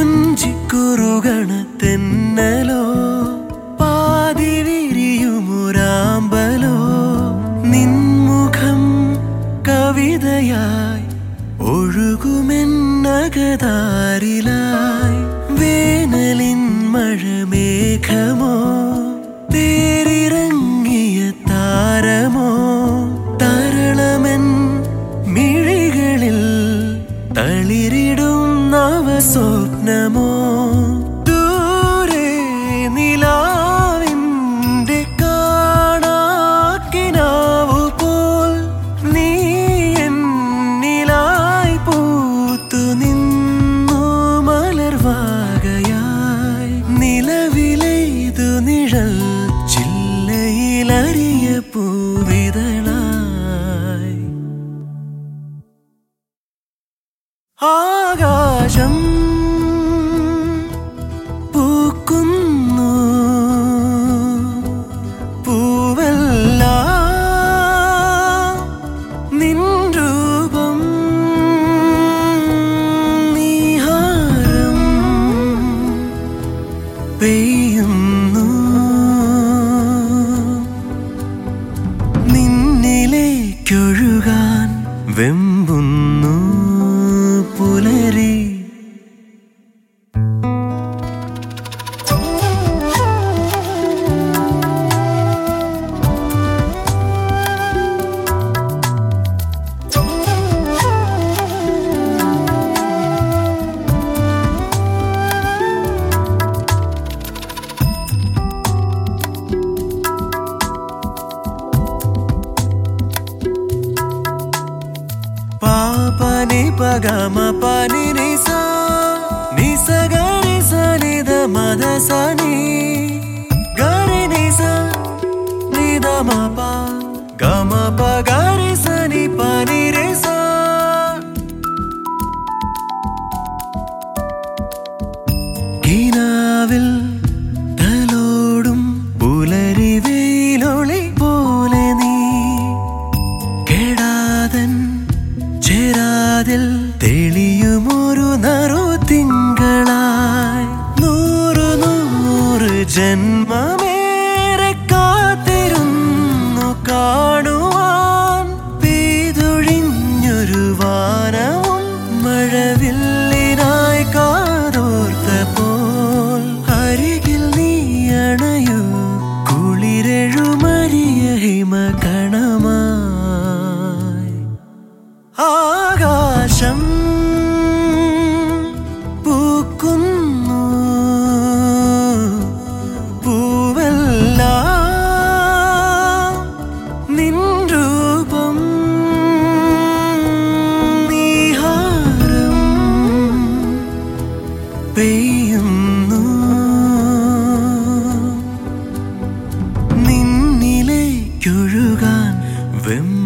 കൊഞ്ചിക്കുറുകണ തെന്നലോ പാതി വിരിയുമുരാമ്പലോ നിൻമുഖം കവിതയായി ഒഴുകുമെന്നകതാരിലായി വേനലിൻ മഴമേഘമോ തേരിറങ്ങിയ താരമോ തരളമൻ മിഴികളിൽ തളിരിടും നവ സ്വപ്നമോ ദൂരെ നിലാവിൻ്റെ കാണാക്കിനാവു പോൽ നീ എന്നിലായി പൂത്തു നിന്നു മലർവാകയായി നിലവിലെയ്തു നിഴൽ ചില്ലയിലറിയ പൂവിതളായി ആകാശം പൂക്കുന്നു പൂവെല്ലാം നിൻ രൂപം നീഹാരം പെയ്യുന്നു നിന്നിലേക്കൊഴുകാൻ വെമ്പുന്നു പുലരി పాపని పగమ పని నిస నిస గరి సనిద మద సని గరి నిస నిద మప గమ ప గరి సని పని రిస കിനാവിൽ തലോടും പുലരി വെയിലൊളി പോലെ നീ കെടാതൻ ചേരാതിൽ തെളിയുമൊരു നറു തിങ്കളായി നൂറു നൂറ് ജന്മമേറെ കാത്തിരുന്നു കാണുവാൻ പെയ്തൊഴിഞ്ഞൊരു വാനവും മഴവില്ലിനായി കാതോർത്ത പോൽ അരികിൽ നീ അണയൂ കുളിരെഴുമരിയ ഹിമകണമായി ആകാശം പൂക്കുന്നു പൂവെല്ലാം നിൻ രൂപം നീഹാരം പെയ്യുന്നു നിന്നിലേക്കൊഴുകാൻ വെമ്പ